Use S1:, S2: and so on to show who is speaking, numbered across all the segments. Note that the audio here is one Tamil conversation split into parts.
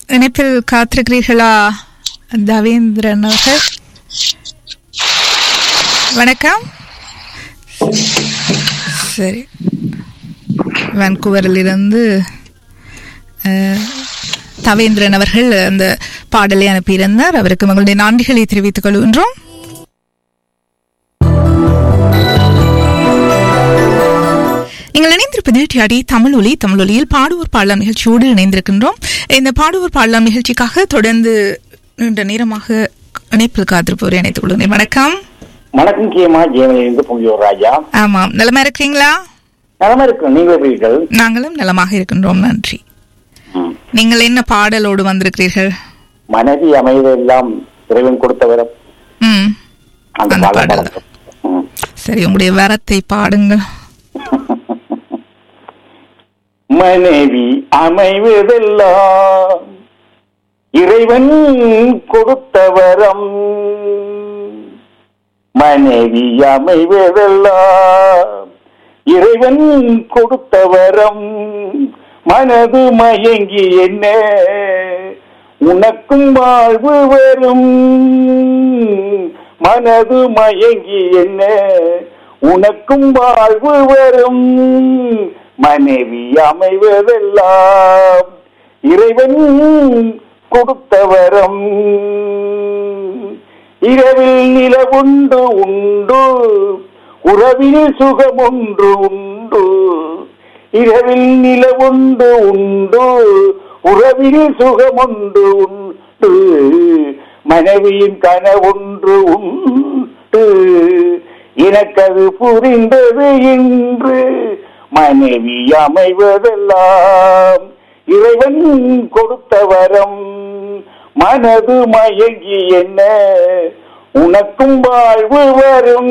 S1: இணைப்பில் காத்திருக்கிறீர்களா தவேந்திரன் அவர்கள் வணக்கம் சரி வான்கூவரில் இருந்து அஹ், தவேந்திரன் அவர்கள் அந்த பாடலை அனுப்பியிருந்தார் அவருக்கு உங்களுடைய நன்றிகளை தெரிவித்துக் கொள்கின்றோம் நீங்கள் இணைந்திருப்பது டிஆடி தமிழ் ஒலி தமிழ் ஒலியில் பாடுவோர் பாடலாம் நிகழ்ச்சியோடு இணைந்திருக்கின்றோம் இந்த பாடுவோர் பாடலாம் நிகழ்ச்சிக்காக தொடர்ந்து நீண்ட நேரமாக இணைப்பில் காத்திருப்பவர் இணைத்துக் கொள்கிறேன் வணக்கம்
S2: வணக்கம் கேமா ஜெயமலிருந்து பொங்கியோர் ராஜா
S1: ஆமாம் நலமா இருக்கிறீங்களா
S2: நலமா இருக்கு நீங்கள் எப்படி இருக்கீர்கள்?
S1: நாங்களும் நலமாக இருக்கின்றோம் நன்றி
S2: ம்.
S1: நீங்கள் என்ன பாடலோடு வந்திருக்கிறீர்கள்
S2: மனைவி அமைவெல்லாம் இறைவன் கொடுத்த வரம்
S1: ம்
S2: அந்த
S1: அந்த
S2: பாடல்
S1: பாடல்.
S2: பாடல். ம்.
S1: சரி உங்களுடைய வரத்தை பாடுங்கள்
S2: மனைவி அமைவதெல்லாம் இறைவன் கொடுத்த வரம் மனைவி அமைவதெல்லாம் இறைவன் கொடுத்த வரம் மனது மயங்கி என்ன உனக்கும் வாழ்வு வரும் மனது மயங்கி என்ன உனக்கும் வாழ்வு வரும் மனைவி அமைவதெல்லாம் இறைவன் கொடுத்த வரம் இரவில் நிலவுண்டு உண்டு உறவில் சுகமொன்று உண்டு இரவில் நிலவுண்டு உண்டு உறவில் சுகமொன்று உண்டு மனைவியின் கனவொன்று உண்டு எனக்கது புரிந்தது இன்று மனைவி அமைவதெல்லாம் இறைவன் கொடுத்த வரம் மனது மயங்கி என்ன உனக்கும் வாழ்வு வரும்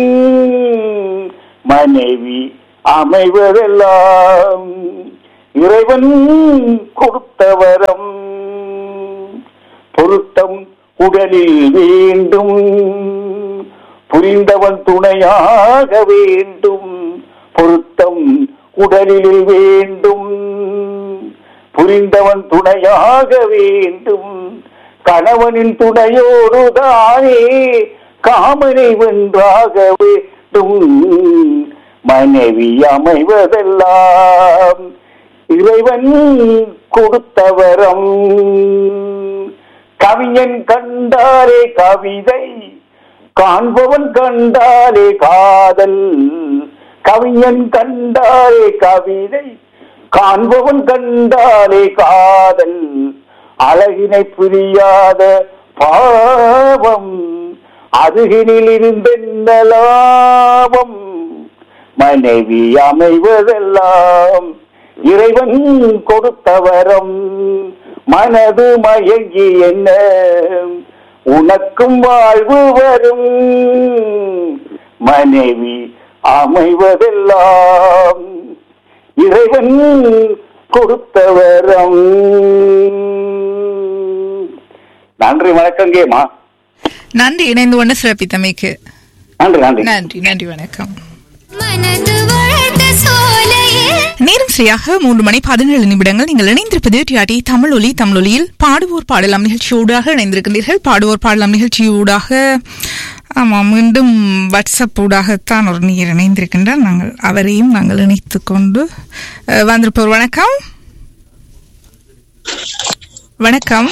S2: மனைவி அமைவதெல்லாம் இறைவன் கொடுத்த வரம் பொருத்தம் உடலில் வேண்டும் புரிந்தவன் துணையாக வேண்டும் பொருத்தம் உடலில் வேண்டும் புரிந்தவன் துணையாக வேண்டும் கணவனின் துணையோடு தானே காமனை வென்றாக வேண்டும் மனைவி அமைவதெல்லாம் இறைவன் கொடுத்த வரம் கவிஞன் கண்டாலே கவிதை காண்பவன் கண்டாலே காதல் கவிஞன் கண்டாலே கவிதை காண்பவன் கண்டாலே காதல் அழகினை புரியாத பாவம் அருகினில் இருந்தென்ன லாபம் மனைவி அமைவதெல்லாம் இறைவன் கொடுத்த வரம் மனது மயங்கி என்ன உனக்கும் வாழ்வு வரும் மனைவி அமைவதெல்லாம் இறைவன் கொடுத்த வரம் நன்றி வணக்கம் கேமா
S1: நன்றி இணைந்து கொண்டு சிறப்பித்தமைக்கு
S2: நன்றி நன்றி
S1: நன்றி நன்றி வணக்கம்
S3: மனது வளர்ந்த சோலையில்
S1: நேரம் சரியாக மூன்று மணி பதினேழு நிமிடங்கள் நீங்கள் இணைந்திருப்பது டிஆர்டி தமிழ் ஒலி தமிழ் ஒலியில் பாடுவோர் பாடலாம் நிகழ்ச்சியூடாக இணைந்திருக்கின்றீர்கள் பாடுவோர் பாடலாம் நிகழ்ச்சியூடாக ஆமாம் மீண்டும் வாட்ஸ்அப் ஊடாகத்தான் ஒரு நீர் இணைந்திருக்கின்றார் நாங்கள் அவரையும் நாங்கள் இணைத்துக் கொண்டு அஹ், வந்திருப்போர் வணக்கம் வணக்கம்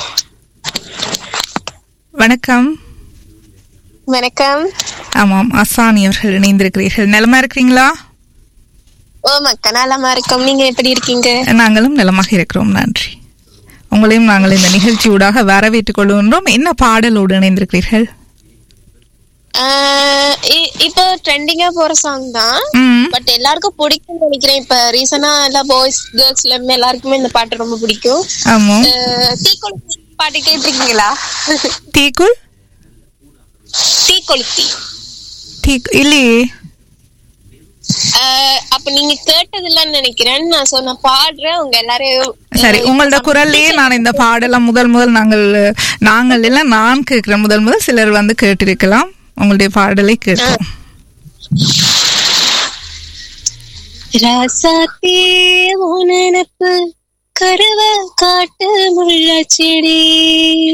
S1: வணக்கம்
S4: வணக்கம்
S1: ஆமாம் அசானி அவர்கள் இணைந்திருக்கிறீர்கள் நலமா இருக்கிறீங்களா
S4: ஓ மக்கா நலமா இருக்கோம் நீங்க எப்படி இருக்கீங்க
S1: நாங்களும் நலமாக இருக்கிறோம் நன்றி உங்களையும் நாங்கள் இந்த நிகழ்ச்சியூடாக வரவேற்றுக் கொள்கின்றோம் என்ன பாடலோடு இணைந்திருக்கிறீர்கள்
S4: ஆஹ் இ- இப்போ ட்ரெண்டிங்கா போற சாங் தான்
S1: ம்,
S4: பட் எல்லாருக்கும் பிடிக்கும் நினைக்கிறேன் இப்ப ரீசனா எல்லா பாய்ஸ் கேர்ள்ஸ்ல எல்லாருக்குமே இந்த பாட்டு ரொம்ப பிடிக்கும்
S1: ஆமாம்
S4: ஆஹ் தீக்கொளுத்தி பாட்டு கேட்டிருக்கீங்களா
S1: தீக்குள்
S4: தீக்கொளுத்தி
S1: தீ இல்லையே
S4: ஆஹ் அப்ப நீங்க கேட்டது இல்லைன்னு நினைக்கிறேன் நான் சொன்ன பாடுறேன் உங்க எல்லாரையும்
S1: சரி உங்களோட குரல்லையே நான் இந்த பாடலாம் முதல் முதல் நாங்கள் நாங்கள் எல்லாம் நான் கேட்கிறேன் முதல் முதல் சிலர் வந்து கேட்டிருக்கலாம் உங்களுடைய பாடலை கேட்போம்
S4: ராசாத்தே உன் நினப்பு கருவ காட்டு முள்ளச்செடி